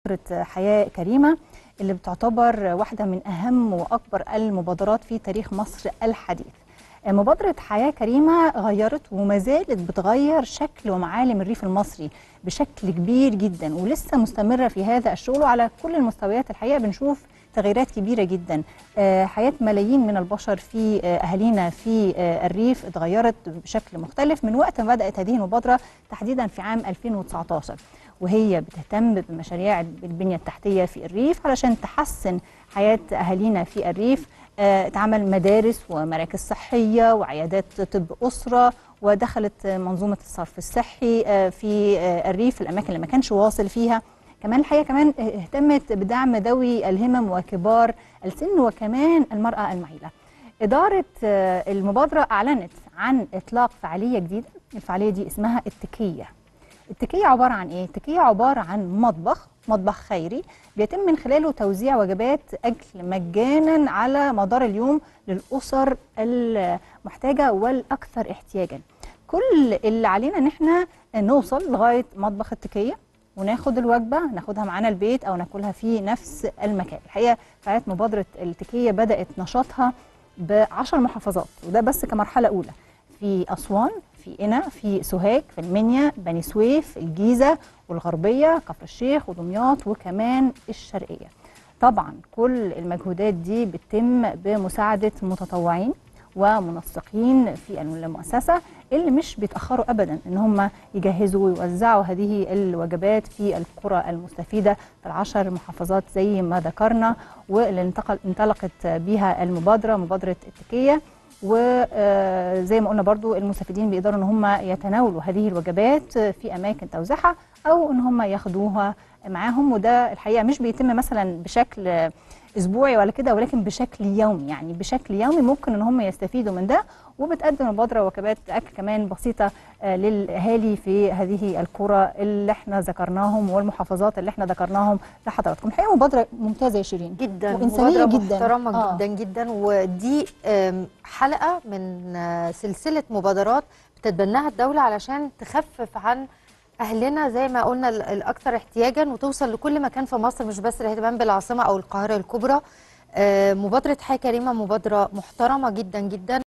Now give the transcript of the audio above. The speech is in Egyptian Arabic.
مبادرة حياة كريمة اللي بتعتبر واحدة من أهم وأكبر المبادرات في تاريخ مصر الحديث مبادرة حياة كريمة غيرت وما زالت بتغير شكل ومعالم الريف المصري بشكل كبير جدا ولسه مستمرة في هذا الشغل وعلى كل المستويات الحقيقة بنشوف تغييرات كبيرة جدا حياة ملايين من البشر في أهالينا في الريف اتغيرت بشكل مختلف من وقت ما بدأت هذه المبادرة تحديدا في عام 2019 وهي بتهتم بمشاريع البنية التحتية في الريف علشان تحسن حياة أهالينا في الريف اتعمل مدارس ومراكز صحية وعيادات طب أسرة ودخلت منظومة الصرف الصحي في الريف الأماكن اللي ما كانش واصل فيها كمان الحقيقة كمان اهتمت بدعم ذوي الهمم وكبار السن وكمان المرأة المعيلة إدارة المبادرة أعلنت عن إطلاق فعالية جديدة الفعالية دي اسمها التكية التكية عبارة عن إيه؟ التكية عبارة عن مطبخ مطبخ خيري بيتم من خلاله توزيع وجبات أكل مجانا على مدار اليوم للأسر المحتاجة والأكثر احتياجا كل اللي علينا إن احنا نوصل لغاية مطبخ التكية وناخد الوجبة ناخدها معانا البيت أو ناكلها في نفس المكان الحقيقة فعالية مبادرة التكية بدأت نشاطها بعشر محافظات وده بس كمرحلة أولى في أسوان في قنا في سوهاج في المنيا بني سويف الجيزه والغربيه كفر الشيخ ودمياط وكمان الشرقيه طبعا كل المجهودات دي بتتم بمساعده متطوعين ومنسقين في المؤسسه اللي مش بيتاخروا ابدا ان هم يجهزوا ويوزعوا هذه الوجبات في القرى المستفيده في العشر محافظات زي ما ذكرنا واللي انتقل انطلقت بها المبادره مبادره التكيه وزي ما قلنا برضو المستفيدين بيقدروا ان هم يتناولوا هذه الوجبات في اماكن توزيعها او ان هم ياخدوها معاهم وده الحقيقه مش بيتم مثلا بشكل اسبوعي ولا كده ولكن بشكل يومي يعني بشكل يومي ممكن ان هم يستفيدوا من ده وبتقدم المبادره وجبات اكل كمان بسيطه للاهالي في هذه القرى اللي احنا ذكرناهم والمحافظات اللي احنا ذكرناهم لحضراتكم الحقيقه مبادره ممتازه يا شيرين جدا وانسانيه جدا محترمه آه. جدا جدا ودي حلقه من سلسله مبادرات بتتبناها الدوله علشان تخفف عن اهلنا زي ما قلنا الاكثر احتياجا وتوصل لكل مكان في مصر مش بس الاهتمام بالعاصمه او القاهره الكبرى مبادره حياه كريمه مبادره محترمه جدا جدا